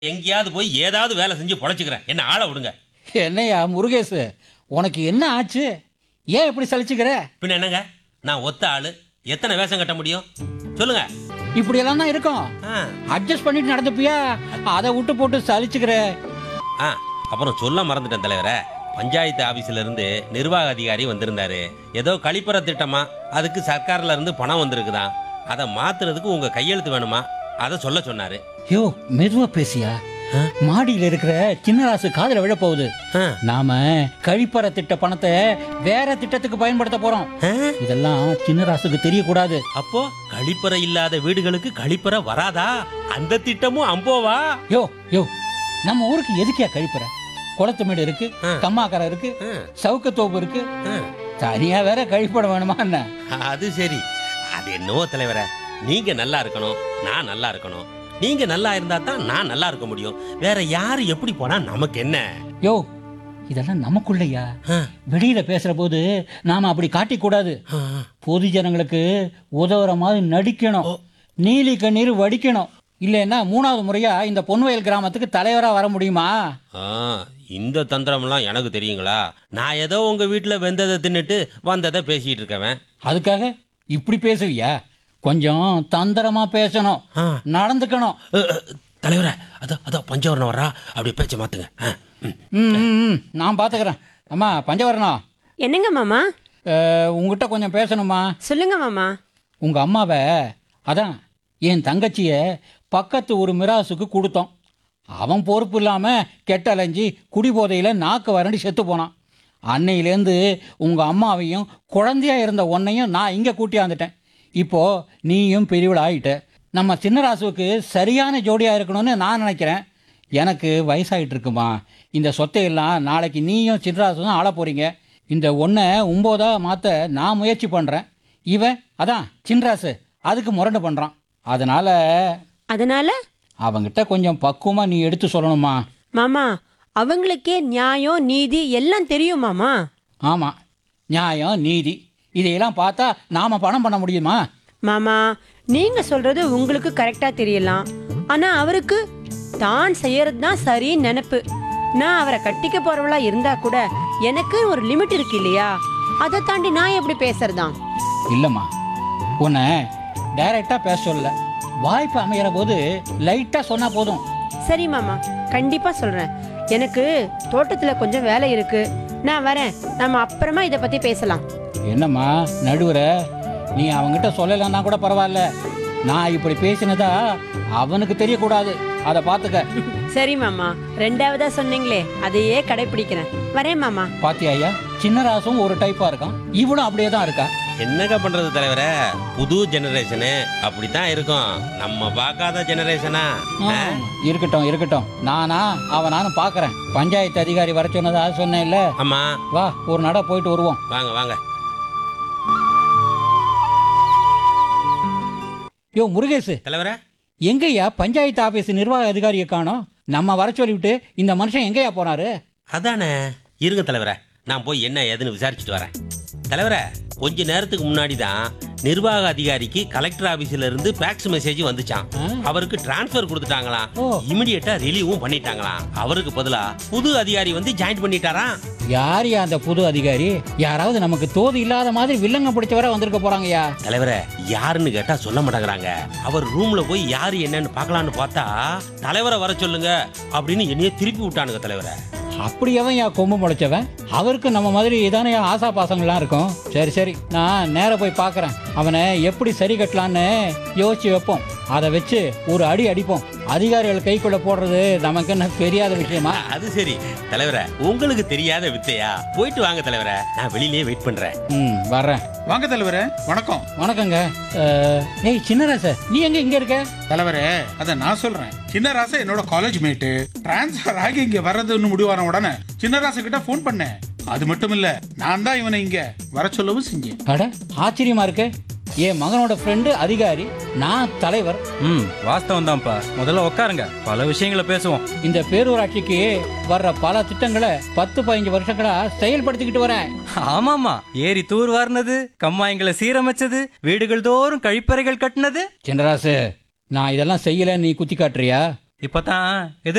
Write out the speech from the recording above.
எங்கேயாவது போய் ஏதாவது வேலை செஞ்சு பொழைச்சிக்கிறேன் என்ன ஆள விடுங்க என்னய்யா முருகேசு உனக்கு என்ன ஆச்சு ஏன் இப்படி சலிச்சுக்கிற பின்ன என்னங்க நான் ஒத்த ஆளு எத்தனை வேஷம் கட்ட முடியும் சொல்லுங்க இப்படியெல்லாம் தான் இருக்கும் ஆ அட்ஜஸ்ட் பண்ணிட்டு நடந்துப்பியா அதை விட்டு போட்டு சலிச்சுக்கிற ஆ அப்புறம் சொல்ல மறந்துட்டேன் தலைவரே பஞ்சாயத்து ஆபீஸ்ல இருந்து நிர்வாக அதிகாரி வந்திருந்தாரு ஏதோ கழிப்பற திட்டமா அதுக்கு சர்க்கார்ல இருந்து பணம் வந்திருக்குதாம் அதை மாத்துறதுக்கு உங்க கையெழுத்து வேணுமா அதை சொல்ல சொன்னாரு யோ மெதுவா பேசியா மாடியில் இருக்கிற சின்னராசு காதுல விழ போகுது ஆ. நாம கழிப்பற திட்ட பணத்தை வேற திட்டத்துக்கு பயன்படுத்த போறோம் ஆ? இதெல்லாம் சின்னராசுக்கு தெரியக்கூடாது அப்போ கழிப்பறை இல்லாத வீடுகளுக்கு கழிப்பறை வராதா அந்த திட்டமும் அம்போவா யோ யோ நம்ம ஊருக்கு எதுக்கியா கழிப்பற குளத்து மேடு இருக்கு ஆ. கம்மாக்கரை இருக்கு ஆ, சவுக்கத்தோப்பு இருக்கு ஆ. தனியா வேற கழிப்படம் வேணுமா என்ன அது சரி அது என்னவோ தலைவரே நீங்க நல்லா இருக்கணும் நான் நல்லா இருக்கணும் நீங்க நல்லா இருந்தா தான் நான் நல்லா இருக்க முடியும் வேற யாரு எப்படி போனா நமக்கு என்ன யோ இதெல்லாம் நமக்குள்ளையா ஆ, வெளியில பேசுற போது நாம அப்படி காட்டிக்கூடாது ஆ, பொது ஜனங்களுக்கு உதவுற மாதிரி நடிக்கணும் நீலி கண்ணீர் வடிக்கணும் இல்லைன்னா மூணாவது முறையா இந்த பொன்வயல் கிராமத்துக்கு தலைவரா வர முடியுமா ஆ, இந்த தந்திரம்லாம் எனக்கு தெரியுங்களா நான் ஏதோ உங்க வீட்டுல வெந்ததை தின்னுட்டு வந்ததை பேசிட்டு இருக்கவன் அதுக்காக இப்படி பேசுவியா கொஞ்சம் தந்திரமா பேசணும் ஆ. நடந்துக்கணும் அ, அ, தலைவரே அதான் அதான் பஞ்சவரணம் வர்றா அப்படி பேச்ச மாத்துங்க ஆ, ம். ம், ம், ம். நான் பாத்துக்கிறேன் அம்மா பஞ்சவரணம் என்னங்க மாமா அஹ், உங்ககிட்ட கொஞ்சம் பேசணுமா சொல்லுங்க மாமா உங்க அம்மாவை அதான் என் தங்கச்சிய பக்கத்து ஒரு மிராசுக்கு கொடுத்தோம் அவன் பொறுப்பு இல்லாம கெட்டலைஞ்சி குடிபோதையில நாக்கு வறண்டி செத்து போனான் அன்னையிலேருந்து உங்க அம்மாவையும் குழந்தையா இருந்த உன்னையும் நான் இங்க கூட்டியாந்துட்டேன் இப்போ நீயும் பெரியவள் ஆயிட்ட நம்ம சின்னராசுவுக்கு சரியான ஜோடியா இருக்கணும்னு நான் நினைக்கிறேன் எனக்கு வயசாயிட்டு இருக்குமா இந்த சொத்தையெல்லாம் நாளைக்கு நீயும் சின்னராசுவும் ஆள போறீங்க இந்த ஒன்றை ஒம்போதா மாற்ற நான் முயற்சி பண்ணுறேன் இவன் அதான் சின்ராசு அதுக்கு முரண்டு பண்ணுறான் அதனால அதனால அவங்கிட்ட கொஞ்சம் பக்குவமாக நீ எடுத்து சொல்லணுமா மாமா அவங்களுக்கே நியாயம் நீதி எல்லாம் தெரியும் மாமா ஆமாம் நியாயம் நீதி இதையெல்லாம் பார்த்தா நாம் பணம் பண்ண முடியுமா மாமா நீங்க சொல்றது உங்களுக்கு கரெக்டா தெரியலாம் ஆனா அவருக்கு தான் செய்யறது தான் சரின்னு நினைப்பு நான் அவரை கட்டிக்க போறவளா இருந்தா கூட எனக்கு ஒரு லிமிட் இருக்கு இல்லையா அதை தாண்டி நான் எப்படி பேசுறதாம் இல்லைம்மா உன்னை டைரெக்டாக பேச சொல்லல வாய்ப்பு அமைகிற போது லைட்டாக சொன்னால் போதும் சரி மாமா கண்டிப்பா சொல்றேன் எனக்கு தோட்டத்துல கொஞ்சம் வேலை இருக்கு நான் வரேன் நம்ம அப்புறமா இதை பத்தி பேசலாம் என்னம்மா நடுவர நீ அவங்கிட்ட சொல்லலைன்னா கூட பரவாயில்ல நான் இப்படி பேசினதா அவனுக்கு தெரியக்கூடாது அதை பார்த்துக்க சரி மாமா ரெண்டாவதா சொன்னீங்களே அதையே கடைபிடிக்கிறேன் வரேன் மாமா பாத்தியா ஐயா சின்னராசும் ஒரு டைப்பா இருக்கான் இவனும் அப்படியே தான் இருக்கா என்னங்க பண்றது தலைவரே புது ஜெனரேஷனு அப்படித்தான் இருக்கும் நம்ம பார்க்காத ஜெனரேஷனா ஆ, இருக்கட்டும் இருக்கட்டும் நானா அவனானு பாக்குறேன் பஞ்சாயத்து அதிகாரி வர சொன்னதா சொன்னேன்ல ஆமா வா ஒரு நட போயிட்டு வருவோம் வாங்க வாங்க யோ முருகேசு தலைவரே எங்கய்யா பஞ்சாயத்து ஆபீஸ் நிர்வாக அதிகாரியை காணோம் நம்ம வர சொல்லிவிட்டு இந்த மனுஷன் எங்கேயா போனாரு அதானே இருங்க தலைவரே நான் போய் என்ன ஏதுன்னு விசாரிச்சுட்டு வரேன் தலைவரே கொஞ்ச நேரத்துக்கு முன்னாடி தான் நிர்வாக அதிகாரிக்கு கலெக்டர் ஆபீஸ்ல இருந்து ஃபேக்ஸ் மெசேஜ் வந்துச்சான் ஆ. அவருக்கு டிரான்ஸ்ஃபர் கொடுத்துட்டாங்களாம் ஓ. இமிடியேட்டா ரிலீவும் பண்ணிட்டாங்களாம் அவருக்கு பதிலா புது அதிகாரி வந்து ஜாயின் பண்ணிட்டாராம் யாரையா அந்த புது அதிகாரி யாராவது நமக்கு தோது இல்லாத மாதிரி வில்லங்க பிடிச்சவர வந்திருக்க போறாங்கய்யா தலைவரே யாருன்னு கேட்டா சொல்ல மாட்டேங்கிறாங்க அவர் ரூம்ல போய் யாரு என்னன்னு பார்க்கலான்னு பார்த்தா தலைவரை வர சொல்லுங்க அப்படின்னு என்னைய திருப்பி விட்டானுங்க தலைவரை அப்படி எவன் யா கொம்பு முளைச்சவன் அவருக்கு நம்ம மாதிரி இதானே ஆசா பாசங்கள்லாம் இருக்கும் சரி சரி நான் நேரா போய் பார்க்கறேன் அவனை எப்படி சரி கட்டலான்னு யோசிச்சு வைப்போம் அதை வச்சு ஒரு அடி அடிப்போம் அதிகாரிகள் கைக்குள்ள போடுறது நமக்கு என்ன தெரியாத விஷயமா அது சரி தலைவரை உங்களுக்கு தெரியாத வித்தையா போயிட்டு வாங்க தலைவரை நான் வெளியிலேயே வெயிட் பண்றேன் ம் வர்றேன் வாங்க தலைவரே வணக்கம் வணக்கங்க அஹ், ஏய் சின்னராச நீ எங்க இங்க இருக்க தலைவரே அத நான் சொல்றேன் சின்னராசா என்னோட காலேஜ் மேட்டு டிரான்ஸ்ஃபர் ஆகி இங்க வர்றதுன்னு முடிவான உடனே சின்னராசு கிட்ட ஃபோன் பண்ணேன் அது மட்டும் இல்ல நான் தான் இவனை இங்க வர சொல்லவும் செஞ்சேன் அட ஆச்சரியமா இருக்கு என் மகனோட ஃப்ரெண்டு அதிகாரி நான் தலைவர் ம் வாஸ்தவம் தான்ப்பா முதல்ல உட்காருங்க பல விஷயங்களை பேசுவோம் இந்த பேரூராட்சிக்கு வர்ற பல திட்டங்களை பத்து பதினஞ்சு வருஷங்களா செயல்படுத்திக்கிட்டு வரேன் ஆமாமா ஏரி தூர் வார்னது கம்மாயங்களை சீரமைச்சது வீடுகள் தோறும் கழிப்பறைகள் கட்டினது சின்னராசு நான் இதெல்லாம் செய்யல நீ குத்தி காட்டுறியா இப்பதான் எது